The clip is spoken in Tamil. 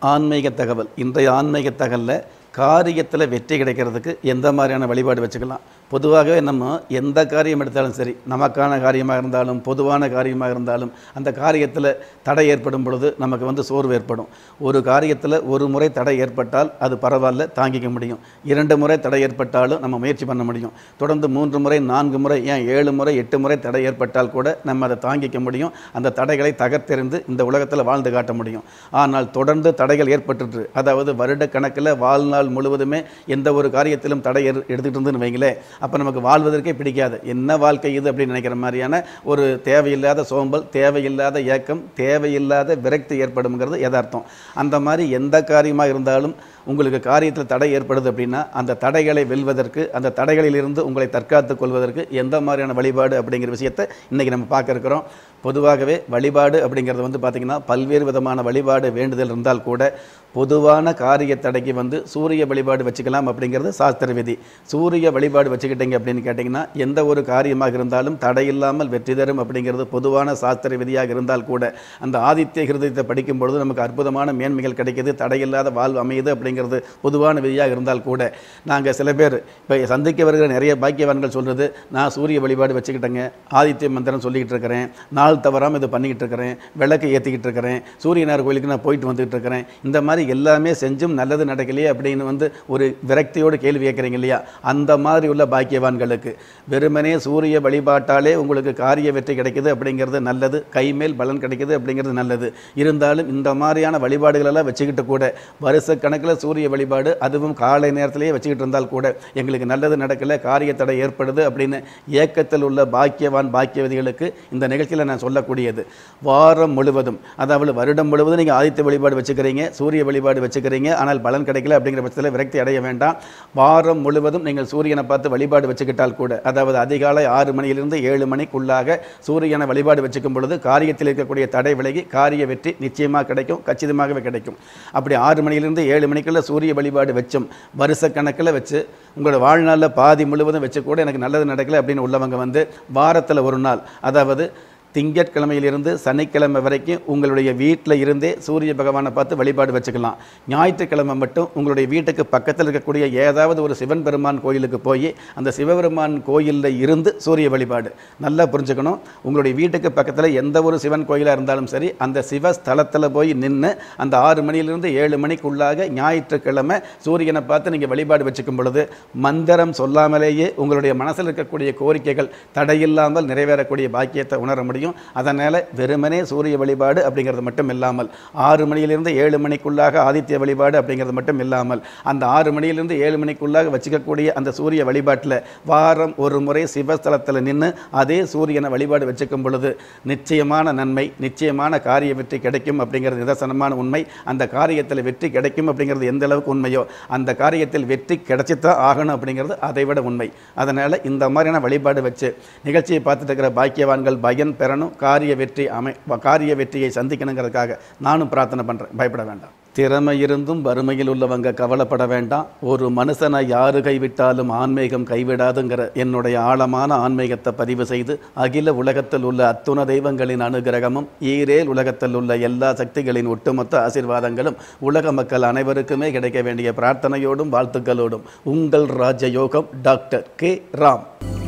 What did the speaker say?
ஆன்மீக தகவல் இன்றைய ஆன்மீக தகவலில் காரியத்தில் வெற்றி கிடைக்கிறதுக்கு எந்த மாதிரியான வழிபாடு வச்சுக்கலாம் பொதுவாகவே நம்ம எந்த காரியம் எடுத்தாலும் சரி நமக்கான காரியமாக இருந்தாலும் பொதுவான காரியமாக இருந்தாலும் அந்த காரியத்தில் தடை ஏற்படும் பொழுது நமக்கு வந்து சோர்வு ஏற்படும் ஒரு காரியத்தில் ஒரு முறை தடை ஏற்பட்டால் அது பரவாயில்ல தாங்கிக்க முடியும் இரண்டு முறை தடை ஏற்பட்டாலும் நம்ம முயற்சி பண்ண முடியும் தொடர்ந்து மூன்று முறை நான்கு முறை ஏன் ஏழு முறை எட்டு முறை தடை ஏற்பட்டால் கூட நம்ம அதை தாங்கிக்க முடியும் அந்த தடைகளை தகர்த்தெறிந்து இந்த உலகத்தில் வாழ்ந்து காட்ட முடியும் ஆனால் தொடர்ந்து தடைகள் ஏற்பட்டுட்டு அதாவது வருட கணக்கில் வாழ்நாள் முழுவதுமே எந்த ஒரு காரியத்திலும் தடை எடு- எடுத்துக்கிட்டு இருந்துன்னு வைங்களேன் அப்போ நமக்கு வாழ்வதற்கே பிடிக்காது என்ன வாழ்க்கை இது அப்படின்னு நினைக்கிற மாதிரியான ஒரு தேவையில்லாத சோம்பல் தேவையில்லாத ஏக்கம் தேவையில்லாத விரக்தி ஏற்படும்ங்கிறது யதார்த்தம் அந்த மாதிரி எந்த காரியமாக இருந்தாலும் உங்களுக்கு காரியத்தில் தடை ஏற்படுது அப்படின்னா அந்த தடைகளை வெல்வதற்கு அந்த தடைகளிலிருந்து உங்களை தற்காத்துக் கொள்வதற்கு எந்த மாதிரியான வழிபாடு அப்படிங்கிற விஷயத்தை இன்றைக்கி நம்ம பார்க்க இருக்கிறோம் பொதுவாகவே வழிபாடு அப்படிங்கிறது வந்து பார்த்திங்கன்னா பல்வேறு விதமான வழிபாடு வேண்டுதல் இருந்தால் கூட பொதுவான காரிய தடைக்கு வந்து சூரிய வழிபாடு வச்சுக்கலாம் அப்படிங்கிறது சாஸ்திர விதி சூரிய வழிபாடு வச்சுக்கிட்டீங்க அப்படின்னு கேட்டிங்கன்னா எந்த ஒரு காரியமாக இருந்தாலும் தடை இல்லாமல் வெற்றி தரும் அப்படிங்கிறது பொதுவான சாஸ்திர விதியாக இருந்தால் கூட அந்த ஆதித்ய ஹிருதயத்தை படிக்கும் பொழுது நமக்கு அற்புதமான மேன்மைகள் கிடைக்குது தடையில்லாத வாழ்வு அமையுது அப்படிங்கிறது பொதுவான விதியாக இருந்தால் கூட நாங்கள் சில பேர் இப்போ சந்திக்க வருகிற நிறைய பாக்கியவான்கள் சொல்கிறது நான் சூரிய வழிபாடு வச்சுக்கிட்டேங்க ஆதித்ய மந்திரம் சொல்லிக்கிட்டு இருக்கிறேன் நாள் தவறாமல் இது பண்ணிக்கிட்டு இருக்கிறேன் விளக்கு ஏற்றிக்கிட்டு இருக்கிறேன் சூரியனார் கோயிலுக்கு நான் போயிட்டு வந்துகிட்டு இருக்கிறேன் இந்த மாதிரி எல்லாமே செஞ்சும் நல்லது நடக்கலையே அப்படின்னு வந்து ஒரு விரக்தியோடு கேள்வி கேட்குறீங்க இல்லையா அந்த மாதிரி உள்ள பாக்கியவான்களுக்கு வெறுமனே சூரிய வழிபாட்டாலே உங்களுக்கு காரிய வெற்றி கிடைக்குது அப்படிங்கிறது நல்லது கைமேல் பலன் கிடைக்குது அப்படிங்கிறது நல்லது இருந்தாலும் இந்த மாதிரியான வழிபாடுகளெல்லாம் வச்சுக்கிட்டு கூட வருஷ கணக்கில் சூரிய வழிபாடு அதுவும் காலை நேரத்திலேயே வச்சுக்கிட்டு இருந்தால் கூட எங்களுக்கு நல்லது நடக்கல காரிய தடை ஏற்படுது அப்படின்னு ஏக்கத்தில் உள்ள பாக்கியவான் பாக்கியவதிகளுக்கு இந்த நிகழ்ச்சியில் நான் சொல்லக்கூடியது வாரம் முழுவதும் அதாவது வருடம் முழுவதும் நீங்கள் ஆதித்ய வழிபாடு வச்சுக்கிறீங்க சூரிய வழிபாடு வச்சுக்கிறீங்க ஆனால் பலன் கிடைக்கல அப்படிங்கிற பட்சத்தில் விரக்தி அடைய வேண்டாம் வாரம் முழுவதும் நீங்கள் சூரியனை பார்த்து வழிபாடு வச்சுக்கிட்டால் கூட அதாவது அதிகாலை ஆறு மணியிலிருந்து ஏழு மணிக்குள்ளாக சூரியனை வழிபாடு வச்சுக்கும் பொழுது காரியத்தில் இருக்கக்கூடிய தடை விலகி காரிய வெற்றி நிச்சயமாக கிடைக்கும் கச்சிதமாகவே கிடைக்கும் அப்படி ஆறு மணியிலிருந்து ஏழு மணிக்குள்ள சூரிய வழிபாடு வச்சும் வருஷ கணக்கில் வச்சு உங்களோட வாழ்நாளில் பாதி முழுவதும் வச்சு கூட எனக்கு நல்லது நடக்கல அப்படின்னு உள்ளவங்க வந்து வாரத்தில் ஒரு நாள் அதாவது திங்கட்கிழமையிலிருந்து சனிக்கிழமை வரைக்கும் உங்களுடைய வீட்டில் இருந்தே சூரிய பகவானை பார்த்து வழிபாடு வச்சுக்கலாம் ஞாயிற்றுக்கிழமை மட்டும் உங்களுடைய வீட்டுக்கு பக்கத்தில் இருக்கக்கூடிய ஏதாவது ஒரு சிவன் பெருமான் கோயிலுக்கு போய் அந்த சிவபெருமான் கோயிலில் இருந்து சூரிய வழிபாடு நல்லா புரிஞ்சுக்கணும் உங்களுடைய வீட்டுக்கு பக்கத்தில் எந்த ஒரு சிவன் கோயிலாக இருந்தாலும் சரி அந்த சிவஸ்தலத்தில் போய் நின்று அந்த ஆறு மணியிலிருந்து ஏழு மணிக்குள்ளாக ஞாயிற்றுக்கிழமை சூரியனை பார்த்து நீங்கள் வழிபாடு வச்சுக்கும் பொழுது மந்திரம் சொல்லாமலேயே உங்களுடைய மனசில் இருக்கக்கூடிய கோரிக்கைகள் தடையில்லாமல் நிறைவேறக்கூடிய பாக்கியத்தை உணர முடியும் அதனால் வெறுமனே சூரிய வழிபாடு அப்படிங்கிறது மட்டும் இல்லாமல் ஆறு மணியிலிருந்து ஏழு மணிக்குள்ளாக ஆதித்ய வழிபாடு அப்படிங்கிறது மட்டும் இல்லாமல் அந்த ஆறு மணியிலிருந்து ஏழு மணிக்குள்ளாக வச்சுக்கக்கூடிய அந்த சூரிய வழிபாட்டில் வாரம் ஒரு முறை சிவஸ்தலத்தில் நின்று அதே சூரியனை வழிபாடு வச்சுக்கும் பொழுது நிச்சயமான நன்மை நிச்சயமான காரிய வெற்றி கிடைக்கும் அப்படிங்கிறது நிதர்சனமான உண்மை அந்த காரியத்தில் வெற்றி கிடைக்கும் அப்படிங்கிறது எந்த அளவுக்கு உண்மையோ அந்த காரியத்தில் வெற்றி கிடைச்சித்தான் ஆகணும் அப்படிங்கிறது அதை விட உண்மை அதனால் இந்த மாதிரியான வழிபாடு வச்சு நிகழ்ச்சியை பார்த்துட்டு இருக்கிற பாக்கியவான்கள் பயன் பெறணும் காரிய வெற்றி அமை காரிய வெற்றியை சந்திக்கணுங்கிறதுக்காக நானும் பிரார்த்தனை பண்ணுறேன் பயப்பட வேண்டாம் திறமை இருந்தும் வறுமையில் உள்ளவங்க கவலைப்பட வேண்டாம் ஒரு மனுஷனை யாரு கைவிட்டாலும் ஆன்மீகம் கைவிடாதுங்கிற என்னுடைய ஆழமான ஆன்மீகத்தை பதிவு செய்து அகில உலகத்தில் உள்ள அத்துண தெய்வங்களின் அனுகிரகமும் ஈரேல் உலகத்தில் உள்ள எல்லா சக்திகளின் ஒட்டுமொத்த ஆசீர்வாதங்களும் உலக மக்கள் அனைவருக்குமே கிடைக்க வேண்டிய பிரார்த்தனையோடும் வாழ்த்துக்களோடும் உங்கள் ராஜயோகம் டாக்டர் கே ராம்